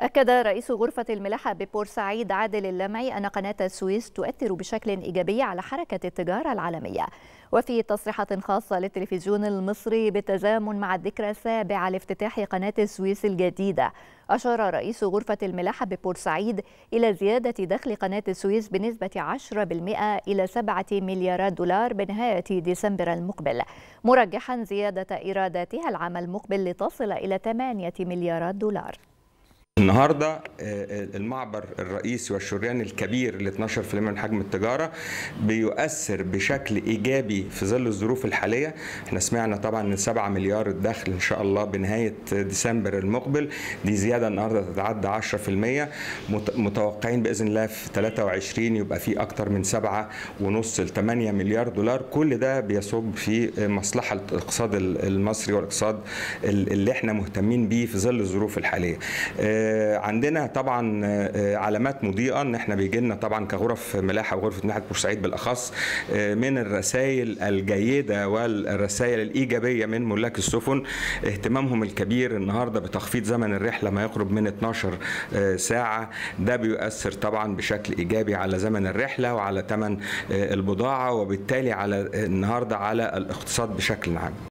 أكد رئيس غرفة الملاحة ببورسعيد عادل اللمعي أن قناة السويس تؤثر بشكل إيجابي على حركة التجارة العالمية وفي تصريحات خاصة للتلفزيون المصري بالتزامن مع الذكرى السابعة لافتتاح قناة السويس الجديدة أشار رئيس غرفة الملاحة ببورسعيد إلى زيادة دخل قناة السويس بنسبة 10% إلى 7 مليارات دولار بنهاية ديسمبر المقبل مرجحا زيادة إيراداتها العام المقبل لتصل إلى 8 مليارات دولار النهارده المعبر الرئيسي والشريان الكبير ل 12% من حجم التجاره بيؤثر بشكل ايجابي في ظل الظروف الحاليه احنا سمعنا طبعا ان 7 مليار الدخل ان شاء الله بنهايه ديسمبر المقبل دي زياده النهارده تتعدى 10% متوقعين باذن الله في 23 يبقى في اكتر من 7 ونص ل 8 مليار دولار كل ده بيصب في مصلحه الاقتصاد المصري والاقتصاد اللي احنا مهتمين بيه في ظل الظروف الحاليه عندنا طبعا علامات مضيئه ان احنا بيجي لنا طبعا كغرف ملاحه وغرفه ملاحه بورسعيد بالاخص من الرسائل الجيده والرسائل الايجابيه من ملاك السفن اهتمامهم الكبير النهارده بتخفيض زمن الرحله ما يقرب من 12 ساعه ده بيؤثر طبعا بشكل ايجابي على زمن الرحله وعلى ثمن البضاعه وبالتالي على النهارده على الاقتصاد بشكل عام